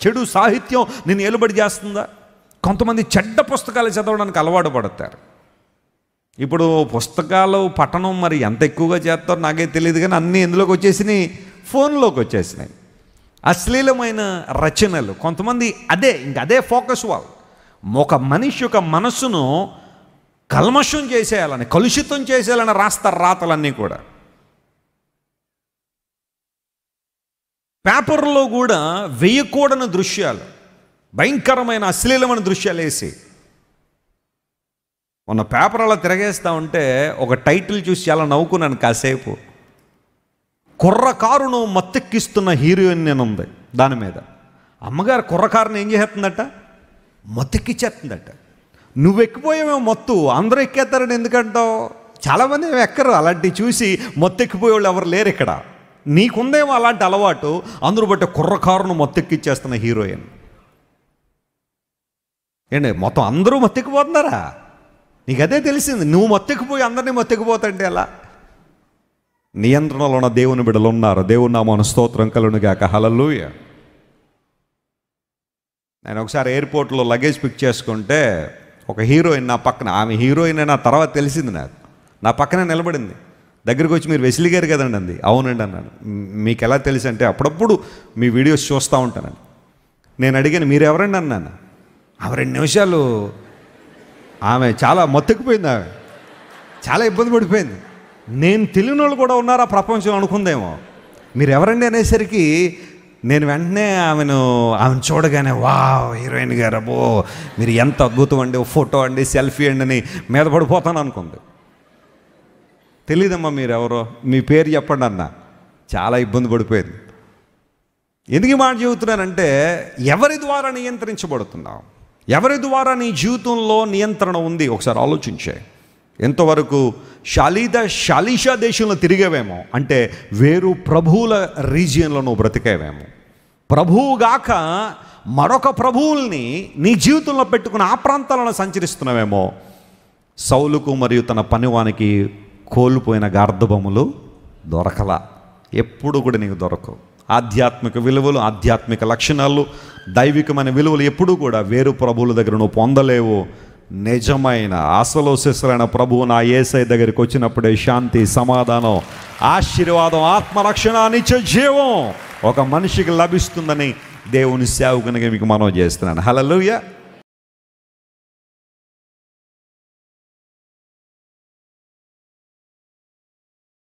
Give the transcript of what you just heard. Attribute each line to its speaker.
Speaker 1: చెడు సాహిత్యం నేను ఏలుబడి చేస్తుందా కొంతమంది చెడ్డ పుస్తకాలు చదవడానికి అలవాటు పడతారు ఇప్పుడు పుస్తకాలు పఠనం మరి ఎంత ఎక్కువగా చేస్తారో నాకే తెలియదు కానీ అన్నీ ఎందులోకి వచ్చేసినాయి ఫోన్లోకి వచ్చేసినాయి అశ్లీలమైన రచనలు కొంతమంది అదే ఇంక అదే ఫోకస్ వాళ్ళు ఒక మనిషి యొక్క మనస్సును కల్మషం చేసేయాలని కలుషితం చేసేయాలని రాస్తారు రాతలన్నీ కూడా పేపర్లో కూడా వేయకూడని దృశ్యాలు భయంకరమైన అశ్లీలమైన దృశ్యాలు వేసి మొన్న పేపర్ అలా తిరగేస్తా ఉంటే ఒక టైటిల్ చూసి చాలా నవ్వుకున్నాను కాసేపు కుర్రకారును మత్తెక్కిస్తున్న హీరోయిన్ నేను ఉంది దాని మీద అమ్మగారు కుర్రకారుని ఏం చేస్తుందట మత్తెక్కిచ్చేస్తుందట నువ్వు ఎక్కిపోయావేమో మత్తు అందరూ ఎక్కేస్తారని ఎందుకంటావు చాలామంది ఏమో ఎక్కరు అలాంటివి చూసి మొత్తెక్కిపోయే వాళ్ళు ఎవరు లేరు ఇక్కడ నీకుందేమో అలాంటి అలవాటు అందరూ బట్టి కుర్రకారును మొత్తెక్కిచ్చేస్తున్న హీరోయిన్ ఏంటి మొత్తం అందరూ మత్తెక్కిపోతున్నారా నీకు అదే తెలిసింది నువ్వు మొత్తెక్కిపోయి అందరినీ మొత్తెక్కిపోతుంటే ఎలా నియంత్రణలో ఉన్న దేవుని బిడ్డలు ఉన్నారు దేవుని నామన స్తోత్రం కలును గాక హలలుయ నేను ఒకసారి ఎయిర్పోర్ట్లో లగేజ్ పిక్ చేసుకుంటే ఒక హీరోయిన్ నా పక్కన ఆమె హీరోయిన్ నా తర్వాత తెలిసింది నాకు నా పక్కనే నిలబడింది దగ్గరికి వచ్చి మీరు వెసిలి గారు కదండి అంది అవునండి అన్నాను "మ్, మీకు ఎలా తెలుసు అంటే అప్పుడప్పుడు మీ వీడియోస్ చూస్తూ ఉంటానండి నేను అడిగాను మీరు ఎవరండి అన్నాను ఆమె రెండు నిమిషాలు ఆమె చాలా మొత్తెక్కిపోయింది ఆమె చాలా ఇబ్బంది పడిపోయింది నేను తెలియని వాళ్ళు కూడా ఉన్నారా ప్రపంచం అనుకుందేమో మీరు ఎవరండి అనేసరికి నేను వెంటనే ఆమెను ఆమెను చూడగానే వా హీరోయిన్ గారు అబ్బో మీరు ఎంత అద్భుతం అండి ఓ ఫోటో అండి సెల్ఫీ అండి అని మీద పడిపోతాను అనుకుంది తెలీదమ్మా మీరు ఎవరో మీ పేరు చెప్పండి అన్న చాలా ఇబ్బంది పడిపోయింది ఎందుకు ఈ మాట చెబుతున్నానంటే ఎవరి ద్వారా నియంత్రించబడుతున్నావు ఎవరి ద్వారా నీ జీవితంలో నియంత్రణ ఉంది ఒకసారి ఆలోచించే ఎంతవరకు షాలీద షాలీషా దేశంలో తిరిగేవేమో అంటే వేరు ప్రభువుల రీజియన్లో నువ్వు బ్రతికేవేమో ప్రభువుగాక మరొక ప్రభువుల్ని నీ జీవితంలో పెట్టుకుని ఆ ప్రాంతాలను సంచరిస్తున్నావేమో సౌలుకు మరియు తన పనివానికి కోల్పోయిన గార్ధబొమ్మలు దొరకలా ఎప్పుడు కూడా నీకు దొరకవు ఆధ్యాత్మిక విలువలు ఆధ్యాత్మిక లక్షణాలు దైవికమైన విలువలు ఎప్పుడూ కూడా వేరు ప్రభువుల దగ్గర నువ్వు పొందలేవు నిజమైన అసలు శిశులైన ప్రభువు నా ఏసై దగ్గరికి వచ్చినప్పుడే శాంతి సమాధానం ఆశీర్వాదం ఆత్మరక్షణ నిత్య జీవం ఒక మనిషికి లభిస్తుందని దేవుని సేవకునిగా మీకు మనం చేస్తున్నాను హలో